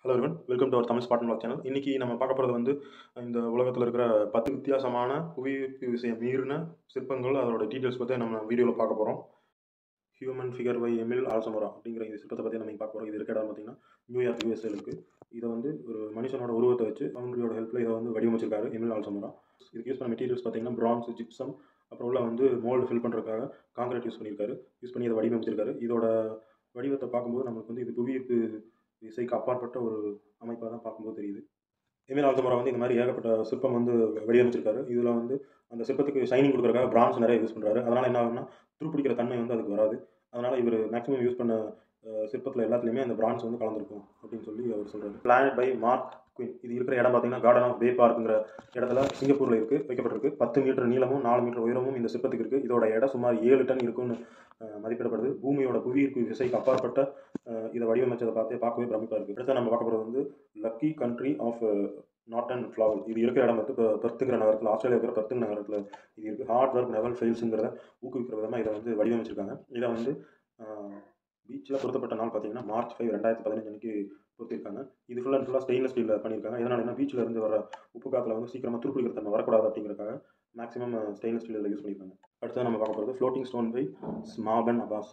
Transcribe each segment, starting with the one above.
hello everyone welcome to our Tamil spot vlog channel இன்றைக்கி நம்ம பார்க்க போகிறது வந்து இந்த உலகத்தில் இருக்கிற பத்து வித்தியாசமான புவியீர்ப்பு விஷயம் மீறின சிற்பங்கள் அதோட டீட்டெயில்ஸ் பற்றி நம்ம வீடியோவில் பார்க்க போகிறோம் human figure by Emil Alsamora அப்படிங்கிற இந்த சிற்பத்தை பற்றி நம்ம இங்க பார்க்க போகிறோம் இது இருக்க இடம் பார்த்தீங்கன்னா நியூயார்க் யூஎஸ்ஏல இருக்குது இதை வந்து ஒரு மனுஷனோட உருவத்தை வச்சு ஃபவுண்டரியோட ஹெல்ப்பில் இதை வந்து வடிவமைச்சிருக்காரு எமில் ஆல்சமோரா இதுக்கு யூஸ் பண்ண மெட்டீரியல்ஸ் பார்த்தீங்கன்னா பிரான்ஸ் ஜிப்சம் அப்புறம் உள்ள வந்து மோல்டு ஃபில் பண்ணுறதுக்காக காங்கிரீட் யூஸ் பண்ணியிருக்காரு யூஸ் பண்ணி இதை வடிவமைச்சிருக்காரு இதோட வடிவத்தை பார்க்கும்போது நம்மளுக்கு வந்து இது புவியீர்ப்பு இசைக்கு அப்பாற்பட்ட ஒரு அமைப்பாக தான் பார்க்கும்போது தெரியுது எமில் ஆல்சமரா வந்து இந்த மாதிரி ஏகப்பட்ட சிற்பம் வந்து வடிவமைச்சிருக்காரு இதில் வந்து அந்த சிற்பத்துக்கு ஷைனிங் கொடுக்குறதுக்காக பிரான்ஸ் நிறைய யூஸ் பண்ணுறாரு அதனால் என்ன ஆகும்னா துருப்பிடிக்கிற தன்மை வந்து அதுக்கு வராது அதனால் இவர் மேக்ஸிமம் யூஸ் பண்ண சிற்பத்தில் எல்லாத்துலேயுமே அந்த பிரான்ஸ் வந்து கலந்துருக்கும் அப்படின்னு சொல்லி அவர் சொல்கிறாரு பிளானட் பை மார்க் குயின் இது இருக்கிற இடம் பார்த்தீங்கன்னா கார்டன் ஆஃப் பே பார்க்குங்கிற இடத்துல சிங்கப்பூரில் இருக்குது வைக்கப்பட்டிருக்கு பத்து மீட்டர் நீளமும் நாலு மீட்டர் உயரமும் இந்த சிற்பத்துக்கு இருக்குது இதோட இடம் சுமார் ஏழு டன் இருக்கும்னு அஹ், மதிப்பிடப்படுது பூமியோட புவியீர்ப்பு விசைக்கு அப்பாற்பட்ட அஹ், இதை வடிவமைச்சதை பார்த்தே பார்க்கவே பிரமிப்பாக இருக்குது அடுத்து நம்ம பார்க்க போகிறது வந்து lucky country of Norton flower இது இருக்கிற இடம் வந்து இப்போ பெர்த்துங்கிற நகரத்தில் ஆஸ்திரேலியா இருக்கிற பெர்த்துங்க நகரத்தில் இது இருக்குது ஹார்ட் ஒர்க் நெவல் ஃபெயில்ஸுங்கிறத ஊக்குவிக்கிற விதமாக இதை வந்து வடிவமைச்சிருக்காங்க இதை வந்து பீச்சில் பொருத்தப்பட்ட நாள் பார்த்தீங்கன்னா மார்ச் ஃபைவ் ரெண்டாயிரத்தி பதினஞ்சு அன்னைக்கு பொருத்திருக்காங்க இது ஃபுல் அண்ட் ஃபுல்லாக ஸ்டெயின்லெஸ் ஸ்டீலில் பண்ணியிருக்காங்க இதனால் என்ன பீச்சில் இருந்து வர உப்பு காற்றுல வந்து சீக்கிரமாக துருப்பிடிக்கிற தன்மை வரக்கூடாது அப்படிங்கிறக்காக மேக்ஸிமம் ஸ்டெயின்லெஸ் ஸ்டீலில் யூஸ் பண்ணியிருக்காங்க அடுத்து நம்ம பார்க்க போகிறது ஃப்ளோட்டிங் ஸ்டோன் பை ஸ்மாபன் அபாஸ்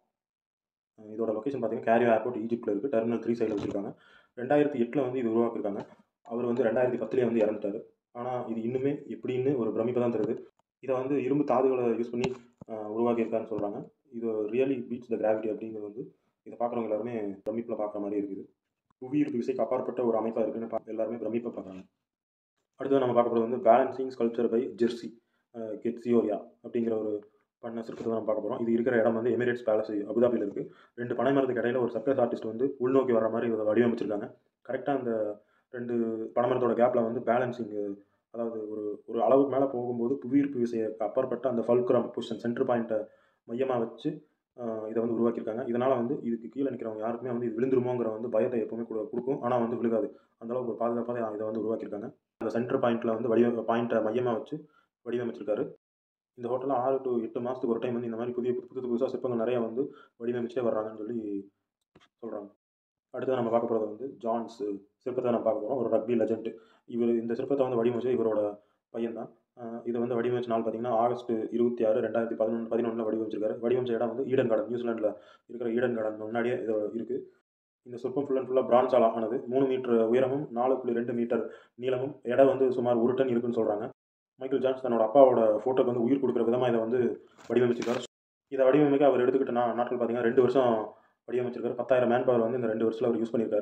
அஹ் இதோட லொக்கேஷன் பார்த்தீங்கன்னா கேரியோ ஏர்போர்ட் ஈஜிப்டில் இருக்குது டெர்மினல் த்ரீ சைடில் வச்சிருக்காங்க ரெண்டாயிரத்தி எட்டில் வந்து இது உருவாக்கியிருக்காங்க அவர் வந்து ரெண்டாயிரத்தி பத்துலேயே வந்து இறந்துட்டார் ஆனால் இது இன்னுமே எப்படின்னு ஒரு பிரமிப்பை தான் தருது இதை வந்து இரும்பு தாதுகளை யூஸ் பண்ணி அஹ், உருவாக்கியிருக்காருன்னு சொல்கிறாங்க இது ரியலி பீட்ஸ் த கிராவிட்டி அப்படிங்கிறது வந்து இதை பார்க்குறவங்க எல்லாருமே பிரமிப்பில் பார்க்குற மாதிரி இருக்குது புவியீர்ப்பு விசைக்கு அப்பாற்பட்ட ஒரு அமைப்பாக இருக்குன்னு பா எல்லாருமே பிரமிப்பை பார்க்குறாங்க அடுத்தது நம்ம பார்க்க போகிறது வந்து balancing sculpture by Jerzy Kedziora அப்படிங்கிற ஒரு பண்ண சிற்பத்தை தான் நம்ம பார்க்க போகிறோம் இது இருக்கிற இடம் வந்து எமிரேட்ஸ் பேலஸ் அபுதாபியில் இருக்குது ரெண்டு பனை மரத்துக்கு இடையில ஒரு சர்க்கஸ் ஆர்டிஸ்ட் வந்து உள்நோக்கி வர மாதிரி இதை வடிவமைச்சிருக்காங்க கரெக்டாக அந்த ரெண்டு பனைமரத்தோட கேப்பில் வந்து பேலன்சிங் அதாவது ஒரு ஒரு அளவுக்கு மேலே போகும்போது புவியீர்ப்பு விசைக்கு அப்பாற்பட்ட அந்த ஃபல்க்ரம் பொசிஷன் சென்டர் பாயிண்ட்டை மையமாக வச்சு ஆஹ், இதை வந்து உருவாக்கியிருக்காங்க இதனால் வந்து இதுக்கு கீழே நிற்கிறவங்க யாருக்குமே வந்து இது விழுந்துருமோங்கிற வந்து பயத்தை எப்பவுமே கொடு கொடுக்கும் ஆனால் வந்து விழுகாது அந்த அளவுக்கு ஒரு பாதுகாப்பாக இதை வந்து உருவாக்கியிருக்காங்க அந்த சென்டர் பாயிண்ட்டில் வந்து வடிவ பாயிண்ட்டை மையமாக வச்சு வடிவமைச்சிருக்காரு இந்த ஹோட்டலில் ஆறு டு எட்டு மாதத்துக்கு ஒரு டைம் வந்து இந்த மாதிரி புதிய புது புது புதுசாக சிற்பங்கள் நிறையா வந்து வடிவமைச்சே வர்றாங்கன்னு சொல்லி சொல்கிறாங்க அடுத்து நம்ம பார்க்க போகிறது வந்து ஜான்ஸ் சிற்பத்தை நம்ம பார்க்க போகிறோம் ஒரு ரக்பி லெஜண்ட் இவர் இந்த சிற்பத்தை வந்து வடிவமைச்சு இவரோட பையன் தான் இதை வந்து வடிவமைச்ச நாள் பார்த்தீங்கன்னா ஆகஸ்ட் இருபத்தி ஆறு ரெண்டாயிரத்தி பதினொன்று பதினொன்றில் வடிவமைச்சிருக்காரு வடிவமைச்ச இடம் வந்து ஈடன் கார்டன் நியூசிலாண்டில் இருக்கிற ஈடன் கார்டன் முன்னாடியே இது இருக்குது இந்த சிற்பம் ஃபுல் அண்ட் ஃபுல்லாக பிரான்ஸால் ஆனது மூணு மீட்டர் உயரமும் நாலு புள்ளி ரெண்டு மீட்டர் நீளமும் எடை வந்து சுமார் ஒரு டன் இருக்குன்னு சொல்கிறாங்க மைக்கேல் ஜான்ஸ் தன்னோட அப்பாவோட ஃபோட்டோக்கு வந்து உயிர் கொடுக்குற விதமாக இதை வந்து வடிவமைச்சிருக்காரு இதை வடிவமைக்க அவர் எடுத்துக்கிட்ட நா நாட்கள் பார்த்தீங்கன்னா ரெண்டு வருஷம் வடிவமைச்சிருக்காரு பத்தாயிரம் மேன் பவர் வந்து இந்த ரெண்டு வருஷத்தில் அவர் யூஸ் பண்ணியிருக்காரு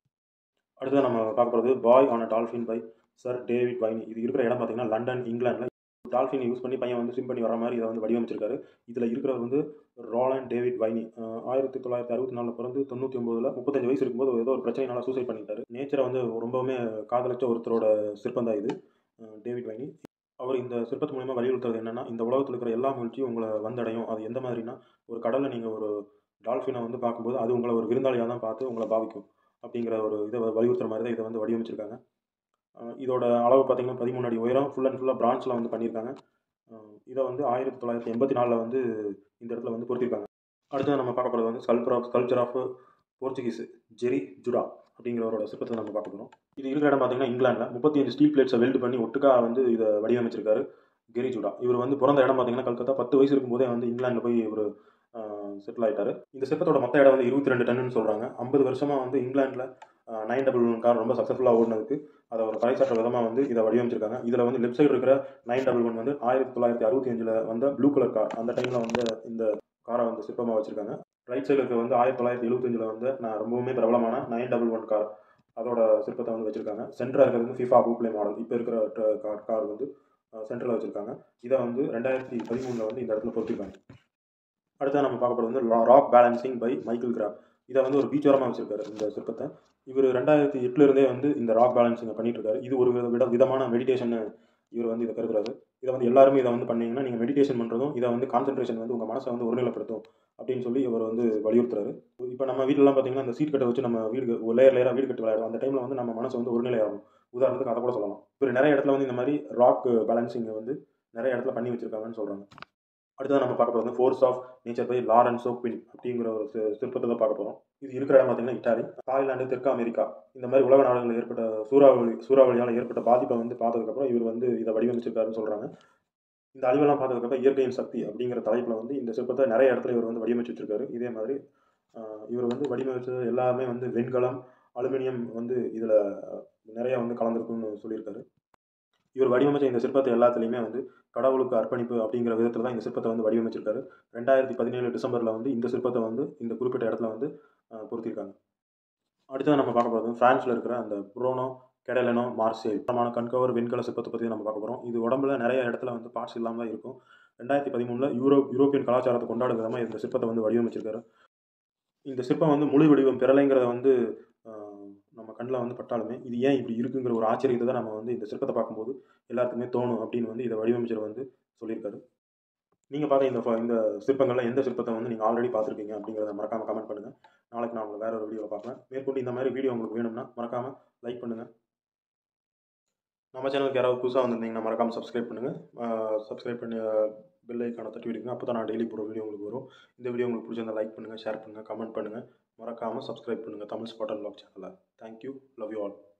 அடுத்தது நம்ம பார்க்க போகிறது boy on a dolphin by sir David Wynne இது இருக்கிற இடம் பார்த்தீங்கன்னா லண்டன் இங்கிலாண்டில் டால்ஃபின் யூஸ் பண்ணி பையன் வந்து ஸ்விம் பண்ணி வர மாதிரி இதை வந்து வடிவமைச்சிருக்காரு இதில் இருக்கிறவர் வந்து ரோலண்ட் டேவிட் வைனி ஆஹ் ஆயிரத்தி தொள்ளாயிரத்தி அறுபத்தி நாலில் பிறந்து தொண்ணூற்றி ஒம்போதில் முப்பத்தஞ்சு வயசு இருக்கும்போது ஏதோ ஒரு பிரச்சனைனால சூசைட் பண்ணிட்டாரு நேச்சரை வந்து ரொம்பவுமே காதலிச்ச ஒருத்தரோட சிற்பம் தான் இது ஆஹ் டேவிட் வைனி அவர் இந்த சிற்பத்து மூலிமா வலியுறுத்துறது என்னன்னா இந்த உலகத்தில் இருக்கிற எல்லா மகிழ்ச்சியும் உங்களை வந்தடையும் அது எந்த மாதிரினா ஒரு கடலில் நீங்கள் ஒரு டால்ஃபினை வந்து பார்க்கும்போது அது உங்களை ஒரு விருந்தாளியாக தான் பார்த்து உங்களை பாவிக்கும் அப்படிங்கிற ஒரு இதை வலியுறுத்துற மாதிரி தான் இதை வந்து வடிவமைச்சிருக்காங்க ஆஹ் இதோட அளவு பார்த்தீங்கன்னா பதிமூணு அடி உயரம் ஃபுல் அண்ட் ஃபுல்லாக பிரான்ச்சில் வந்து பண்ணியிருக்காங்க ஆஹ் இதை வந்து ஆயிரத்தி தொள்ளாயிரத்தி எண்பத்தி நாலில் வந்து இந்த இடத்துல வந்து பொருத்திருக்காங்க அடுத்தது நம்ம பார்க்க போகிறது வந்து sculptor of sculpture of Portuguese Gerry Judah அப்படிங்கிறவரோட சிற்பத்தை நம்ம பார்க்க போகிறோம் இது இருக்கிற இடம் பார்த்தீங்கன்னா இங்கிலாண்டில் முப்பத்தி அஞ்சு ஸ்டீல் பிளேட்ஸை வெல்ட் பண்ணி ஒட்டுக்கா வந்து இதை வடிவமைச்சிருக்காரு கெரி ஜுடா இவர் வந்து பிறந்த இடம் பார்த்தீங்கன்னா கல்கத்தா பத்து வயசு இருக்கும்போதே வந்து இங்கிலாண்டில் போய் இவர் செட்டில் ஆயிட்டாரு இந்த சிற்பத்தோட மொத்த இடம் வந்து இருபத்தி ரெண்டு டன்னு சொல்கிறாங்க ஐம்பது வருஷமாக வந்து இங்கிலாண்டில் நைன் டபுள் ஒன் கார் ரொம்ப சக்ஸஸ்ஃபுல்லாக ஓடினதுக்கு அதை ஒரு பறைசாற்ற விதமாக வந்து இதை வடிவமைச்சிருக்காங்க இதில் வந்து லெஃப்ட் சைடு இருக்கிற நைன் டபுள் ஒன் வந்து ஆயிரத்தி தொள்ளாயிரத்தி அறுபத்தி அஞ்சில் வந்த ப்ளூ கலர் கார் அந்த டைமில் வந்து இந்த காரை வந்து சிற்பமாக வச்சிருக்காங்க ரைட் சைடில் இருக்க வந்து ஆயிரத்தி தொள்ளாயிரத்தி எழுபத்தஞ்சில் வந்து நான் ரொம்பவுமே பிரபலமான நைன் டபுள் ஒன் கார் அதோட சிற்பத்தை வந்து வச்சிருக்காங்க சென்டராக இருக்கிறது வந்து ஃபிஃபா கூப்ளே மாடல் இப்போ இருக்கிற கார் கார் வந்து சென்டரில் வச்சிருக்காங்க இதை வந்து ரெண்டாயிரத்தி பதிமூணில் வந்து இந்த இடத்துல பொறுத்திருக்காங்க அடுத்து நம்ம பார்க்க போகிறது வந்து rock balancing by Michael Grab இதை வந்து ஒரு பீச்சோரமாக வச்சிருக்காரு இந்த சிற்பத்தை இவர் ரெண்டாயிரத்தி எட்டுல இருந்தே வந்து இந்த ராக் பேலன்சிங்கை பண்ணிட்டு இருக்காரு இது ஒரு வித வித விதமான மெடிடேஷன் இவர் வந்து இதை கருதுறாரு இதை வந்து எல்லாருமே இதை வந்து பண்ணீங்கன்னா நீங்கள் மெடிடேஷன் பண்ணுறதும் இதை வந்து கான்சென்ட்ரேஷன் வந்து உங்கள் மனசை வந்து ஒருநிலைப்படுத்தும் அப்படின்னு சொல்லி இவர் வந்து வலியுறுத்துறாரு இப்போ நம்ம வீட்டிலலாம் பார்த்தீங்கன்னா அந்த சீட் கட்டை வச்சு நம்ம வீடு லேயர் லேயராக வீடு கட்டி விளையாடும் அந்த டைமில் வந்து நம்ம மனசு வந்து ஒருநிலை ஆகும் உதாரணத்துக்கு அதை கூட சொல்லலாம் இவர் நிறைய இடத்துல வந்து இந்த மாதிரி ராக் பேலன்சிங்கை வந்து நிறைய இடத்துல பண்ணி வச்சிருக்காங்கன்னு சொல்கிறாங்க அடுத்தது நம்ம பார்க்க போகிறது force of nature by Lorenzo Quinn அப்படிங்கிற ஒரு சி- சிற்பத்தை தான் பார்க்க போகிறோம் இது இருக்கிற இடம் பார்த்தீங்கன்னா இட்டாலி தாய்லாந்து தெற்கு அமெரிக்கா இந்த மாதிரி உலக நாடுகளில் ஏற்பட்ட சூறாவளி சூறாவளியால் ஏற்பட்ட பாதிப்பை வந்து பார்த்ததுக்கப்புறம் இவர் வந்து இதை வடிவமைச்சிருக்காருன்னு சொல்கிறாங்க இந்த அழிவெல்லாம் பார்த்ததுக்கப்புறம் இயற்கையின் சக்தி அப்படிங்கிற தலைப்பில் வந்து இந்த சிற்பத்தை நிறைய இடத்துல இவர் வந்து வடிவமைச்சு வச்சிருக்காரு இதே மாதிரி ஆஹ், இவர் வந்து வடிவமைச்சது எல்லாமே வந்து வெண்கலம் அலுமினியம் வந்து இதில் நிறைய வந்து கலந்துருக்குன்னு சொல்லியிருக்காரு இவர் வடிவமைச்ச இந்த சிற்பத்தை எல்லாத்துலேயுமே வந்து கடவுளுக்கு அர்ப்பணிப்பு அப்படிங்கிற விதத்தில் தான் இந்த சிற்பத்தை வந்து வடிவமைச்சிருக்காரு ரெண்டாயிரத்தி பதினேழு டிசம்பரில் வந்து இந்த சிற்பத்தை வந்து இந்த குறிப்பிட்ட இடத்துல வந்து ஆஹ், பொருத்தியிருக்காங்க அடுத்தது நம்ம பார்க்க போகிறது ஃப்ரான்ஸில் இருக்கிற அந்த புரோனோ கெடலனோ மார்சேல் தரமான கண்கவர் வெண்கல சிற்பத்தை பற்றி நம்ம பார்க்க போகிறோம் இது உடம்புல நிறைய இடத்துல வந்து பார்ட்ஸ் இல்லாமல் தான் இருக்கும் ரெண்டாயிரத்தி பதிமூணில் யூரோ யூரோப்பியன் கலாச்சாரத்தை கொண்டாடும் விதமாக இந்த சிற்பத்தை வந்து வடிவமைச்சிருக்காரு இந்த சிற்பம் வந்து முழு வடிவம் பெறலைங்கிறத வந்து ஆஹ், நம்ம கண்ணில் வந்து பட்டாலுமே இது ஏன் இப்படி இருக்குங்கிற ஒரு ஆச்சரியத்தை தான் நம்ம வந்து இந்த சிற்பத்தை பார்க்கும்போது எல்லாத்துக்குமே தோணும் அப்படின்னு வந்து இதை வடிவமைச்சர் வந்து சொல்லியிருக்காரு நீங்கள் பார்த்த இந்த ஃப- இந்த சிற்பங்களில் எந்த சிற்பத்தை வந்து நீங்கள் ஆல்ரெடி பார்த்துருக்கீங்க அப்படிங்கிறத மறக்காமல் கமெண்ட் பண்ணுங்கள் நாளைக்கு நான் உங்களை வேற ஒரு வீடியோவில் பார்க்குறேன் மேற்கொண்டு இந்த மாதிரி வீடியோ உங்களுக்கு வேணும்னா மறக்காமல் லைக் பண்ணுங்கள் நம்ம சேனலுக்கு யாராவது புதுசாக வந்திருந்தீங்கன்னா மறக்காமல் சப்ஸ்கிரைப் பண்ணுங்கள் சப்ஸ்கிரைப் பண்ணி பெல் ஐக்கானை தட்டி விடுங்க அப்போ தான் நான் டெய்லி போகிற வீடியோ உங்களுக்கு வரும் இந்த வீடியோ உங்களுக்கு பிடிச்சிருந்தா லைக் பண்ணுங்கள் ஷேர் பண்ணுங்கள் கமெண்ட் பண்ணுங்கள் மறக்காமல் சப்ஸ்கிரைப் பண்ணுங்கள் தமிழ் ஸ்பாட் அண்ட் வ்ளாக் சேனலில் தேங்க்யூ லவ் யூ ஆல்